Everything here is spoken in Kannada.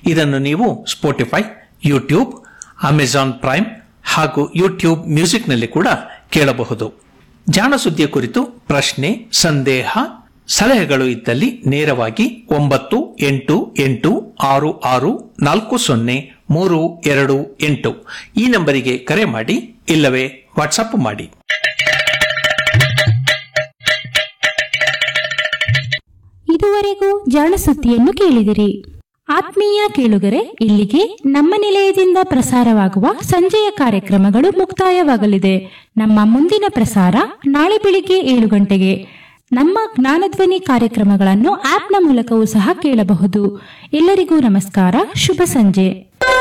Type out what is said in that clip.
ಇದನ್ನು ನೀವು ಸ್ಪೋಟಿಫೈ ಯೂಟ್ಯೂಬ್ ಅಮೆಜಾನ್ ಪ್ರೈಮ್ ಹಾಗೂ ಯೂಟ್ಯೂಬ್ ಮ್ಯೂಸಿಕ್ನಲ್ಲಿ ಕೂಡ ಕೇಳಬಹುದು ಜಾಣ ಸುದ್ದಿಯ ಕುರಿತು ಪ್ರಶ್ನೆ ಸಂದೇಹ ಸಲಹೆಗಳು ಇದ್ದಲ್ಲಿ ನೇರವಾಗಿ ಒಂಬತ್ತು ಎಂಟು ಎಂಟು ಆರು ಆರು ನಾಲ್ಕು ಸೊನ್ನೆ ಮೂರು ಎರಡು ಎಂಟು ಈ ನಂಬರಿಗೆ ಕರೆ ಮಾಡಿ ಇಲ್ಲವೇ ವಾಟ್ಸಪ್ ಮಾಡಿ ಇದುವರೆಗೂ ಜಾಣಸುದ್ದಿಯನ್ನು ಕೇಳಿದಿರಿ ಆತ್ಮೀಯ ಕೇಳುಗರೆ ಇಲ್ಲಿಗೆ ನಮ್ಮ ನಿಲಯದಿಂದ ಪ್ರಸಾರವಾಗುವ ಸಂಜೆಯ ಕಾರ್ಯಕ್ರಮಗಳು ಮುಕ್ತಾಯವಾಗಲಿದೆ ನಮ್ಮ ಮುಂದಿನ ಪ್ರಸಾರ ನಾಳೆ ಬೆಳಿಗ್ಗೆ ಏಳು ಗಂಟೆಗೆ ನಮ್ಮ ಜ್ಞಾನಧ್ವನಿ ಕಾರ್ಯಕ್ರಮಗಳನ್ನು ಆಪ್ನ ಮೂಲಕವೂ ಸಹ ಕೇಳಬಹುದು ಎಲ್ಲರಿಗೂ ನಮಸ್ಕಾರ ಶುಭ ಸಂಜೆ